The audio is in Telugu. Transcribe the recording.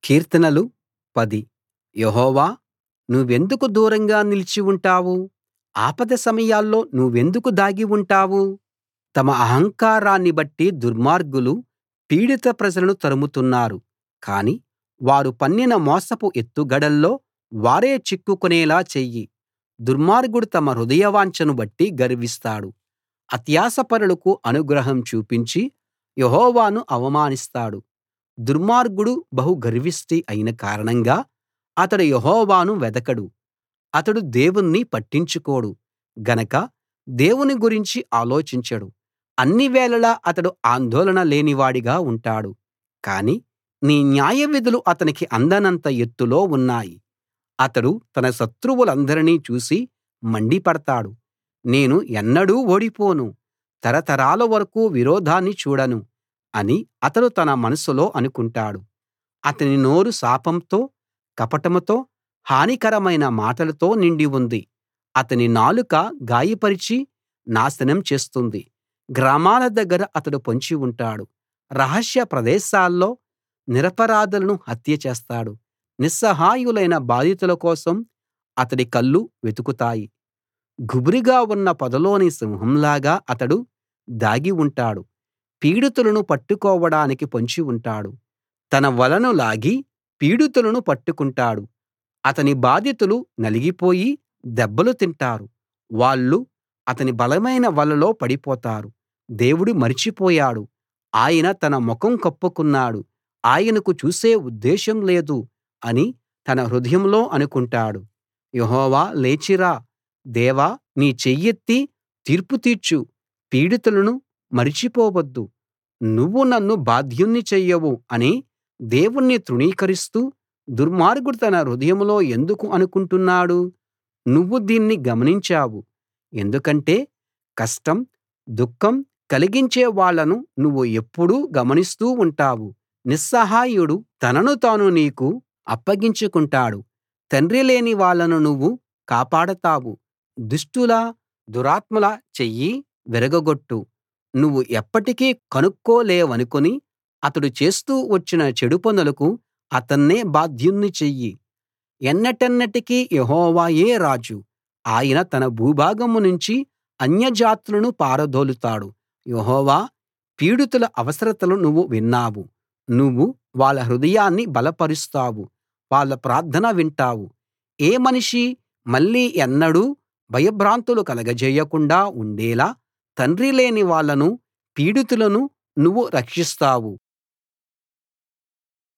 కీర్తనలు 10 యెహోవా నువ్వెందుకు దూరంగా నిలిచి ఉంటావు ఆపద సమయాల్లో నువ్వెందుకు దాగి ఉంటావు తమ అహంకారాన్ని బట్టి దుర్మార్గులు పీడిత ప్రజలను తరుముతున్నారు కానీ వారు పన్నిన మోసపు ఎత్తుగడల్లో వారే చిక్కుకునేలా చెయ్యి దుర్మార్గుడు తమ హృదయవాంఛను బట్టి గర్విస్తాడు అత్యాశాపరులకు అనుగ్రహం చూపించి యెహోవాను అవమానిస్తాడు దుర్మార్గుడు బహు గర్విష్టి అయిన కారణంగా అతడు యెహోవాను వెదకడు అతడు దేవుణ్ణి పట్టించుకోడు గనక దేవుని గురించి ఆలోచించడు అన్ని వేళలా అతడు ఆందోళన లేనివాడిగా ఉంటాడు కానీ నీ న్యాయవిధులు అతనికి అందనంత ఎత్తులో ఉన్నాయి అతడు తన శత్రువులందరినీ చూసి మండిపడతాడు నేను ఎన్నడూ ఓడిపోను తరతరాల వరకూ విరోధాన్ని చూడను అని అతడు తన మనసులో అనుకుంటాడు అతని నోరు శాపంతో కపటంతో హానికరమైన మాటలతో నిండి ఉంది అతని నాలుక గాయపరిచి నాశనం చేస్తుంది గ్రామాల దగ్గర అతడు పొంచి ఉంటాడు రహస్య ప్రదేశాల్లో నిరపరాధులను హత్య చేస్తాడు నిస్సహాయులైన బాధితుల కోసం అతడి కళ్ళు వెతుకుతాయి గుబురుగా ఉన్న పొదలోని సింహంలాగా అతడు దాగి ఉంటాడు పీడితులను పట్టుకోవడానికి పొంచి ఉంటాడు తన వలను లాగి పీడితులను పట్టుకుంటాడు అతని బాధితులు నలిగిపోయి దెబ్బలు తింటారు వాళ్ళు అతని బలమైన వలలో పడిపోతారు దేవుడు మరిచిపోయాడు ఆయన తన ముఖం కప్పుకున్నాడు ఆయనకు చూసే ఉద్దేశం లేదు అని తన హృదయంలో అనుకుంటాడు యెహోవా లేచి రా దేవా నీ చెయ్యెత్తి తీర్పు తీర్చు పీడితులను మరిచిపోవద్దు నువ్వు నన్ను బాధ్యుణ్ణి చెయ్యవు అని దేవుణ్ణి తృణీకరిస్తూ దుర్మార్గుడు తన హృదయంలో ఎందుకు అనుకుంటున్నాడు నువ్వు దీన్ని గమనించావు ఎందుకంటే కష్టం దుఃఖం కలిగించే వాళ్ళను నువ్వు ఎప్పుడూ గమనిస్తూ ఉంటావు నిస్సహాయుడు తనను తాను నీకు అప్పగించుకుంటాడు తండ్రి లేని వాళ్ళను నువ్వు కాపాడతావు దుష్టుల దురాత్ముల చెయ్యి విరగగొట్టు నువ్వు ఎప్పటికీ కనుక్కోలేవనుకుని అతడు చేస్తూ వచ్చిన చెడు పనులకు అతన్నే బాధ్యుణ్ణి చెయ్యి ఎన్నటెన్నటికీ యెహోవాయే రాజు ఆయన తన భూభాగం నుంచి అన్యజాతులను పారదోలుతాడు యెహోవా పీడితుల అవసరతలు నువ్వు విన్నావు నువ్వు వాళ్ళ హృదయాన్ని బలపరుస్తావు వాళ్ళ ప్రార్థన వింటావు ఏ మనిషీ మళ్ళీ ఎన్నడూ భయభ్రాంతులు కలగజేయకుండా ఉండేలా తండ్రి లేని వాళ్ళను పీడితులను నువ్వు రక్షిస్తావు